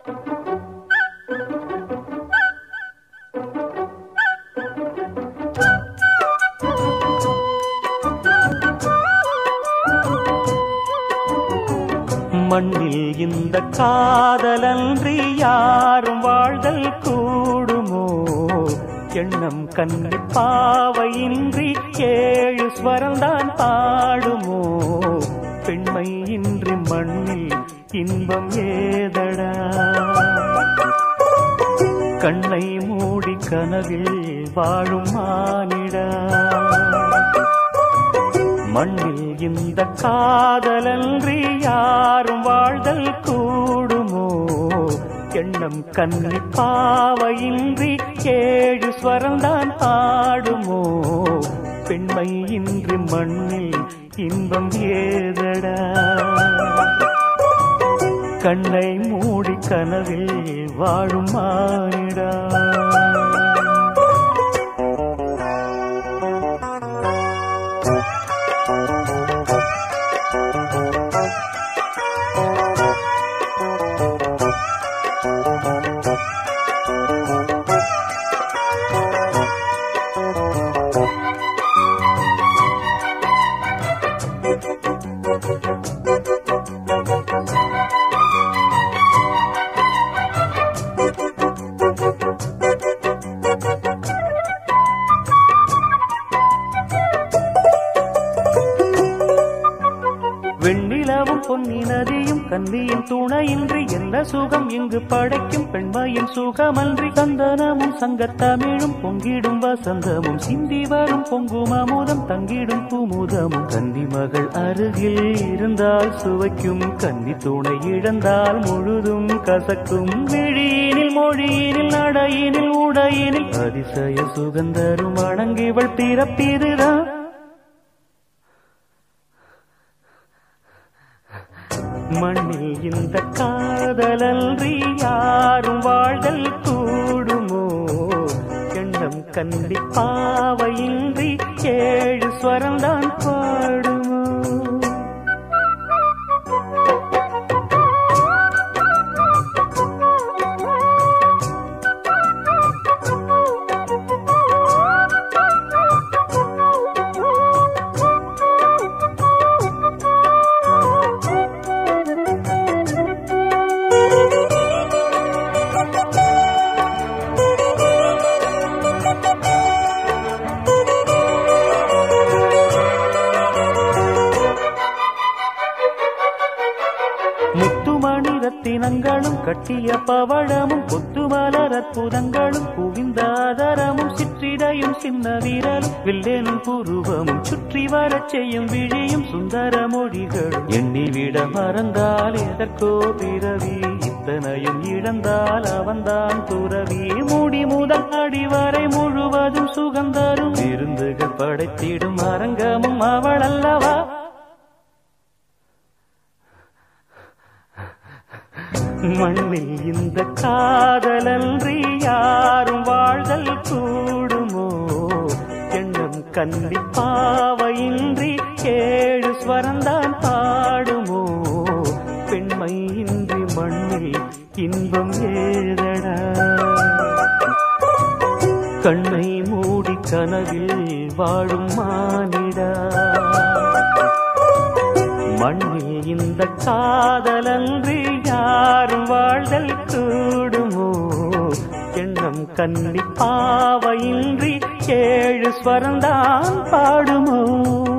மண்ணில் இந்த காதலன்றி யாரும் வாழ்தல் கூடுமோ எண்ணம் கண்ணி பாவையின்றி ஏழு ஸ்வரம்தான் பாடுமோ பெண்மை இன்றி மண்ணில் இன்பம் ஏதடா கண்ணை மூடி கனவில் வாழும் மானிடா மண்ணில் இந்த காதலன்றி யாரும் வாழ்தல் கூடுமோ எண்ணம் கண்ணி பாவையின்றி ஏழு ஸ்வரம்தான் ஆடுமோ பெண்மை இன்றி மண்ணில் இன்பம் ஏதடா கண்ணை மூடி கனவில் வாழும் மானிடா வெண்ணிலவும் பொன்னி நதியும் கன்னியின் துணையின்றி என்ன சுகம் இங்கு படைக்கும் பெண்மையின் சுகமன்றி சந்தனமும் சங்கத்தமிழும் பொங்கிடும் வசந்தமும் சிந்தி வரும் பொங்கும் அமுதம் தங்கிடும் குமுதமும் கன்னி மகள் அருகில் இருந்தால் சுவைக்கும் கன்னி துணை இழந்தால் முழுதும் கசக்கும் விழியினில் மொழியினில் நடையினில் உடையினில் அதிசய சுகந்தரும் அணங்கிவள் பிறப்பிதுதான் மண்ணில் இந்த காதலன்றி யாரும் வாழ்தல் கூடுமோ எண்ணம் கண்டி பாவையின்றி ஏழு ஸ்வரம்தான் பாடுமோ முத்துமணி ரத்தினங்களும் கட்டிய பவழமும் கொத்துமலர் அற்புதங்களும் குவிந்தாதரமும் சிற்றிடையும் சின்ன வீரலும் வில்லேனும் புருவமும் சுற்றி வரச் செய்யும் விழியும் சுந்தர மொழிகளும் எண்ணிவிட மறந்தால் எதற்கோ பிறவி இத்தனையும் இழந்தால் அவன்தான் துறவி மூடி முதல் அடி வரை முழுவதும் சுகந்தரும் விருந்துகள் படைத்திடும் அரங்கமும் அவள் அல்லவா மண்ணில் இந்த காதலன்றி யாரும் வாழ்தல் கூடுமோ எண்ணம் கண்டி பாவையின்றி ஏழு ஸ்வரந்தான் பாடுமோ பெண்மை இன்றி மண்ணில் இன்பம் ஏதடா கண்ணை மூடி கனவில் வாழும் மானிடா மண்ணில் இந்த காதலன்றி யாரும் வாழ்தல் கூடுமோ எண்ணம் கண்ணி பாவையின்றி ஏழு ஸ்வரந்தான் பாடுமோ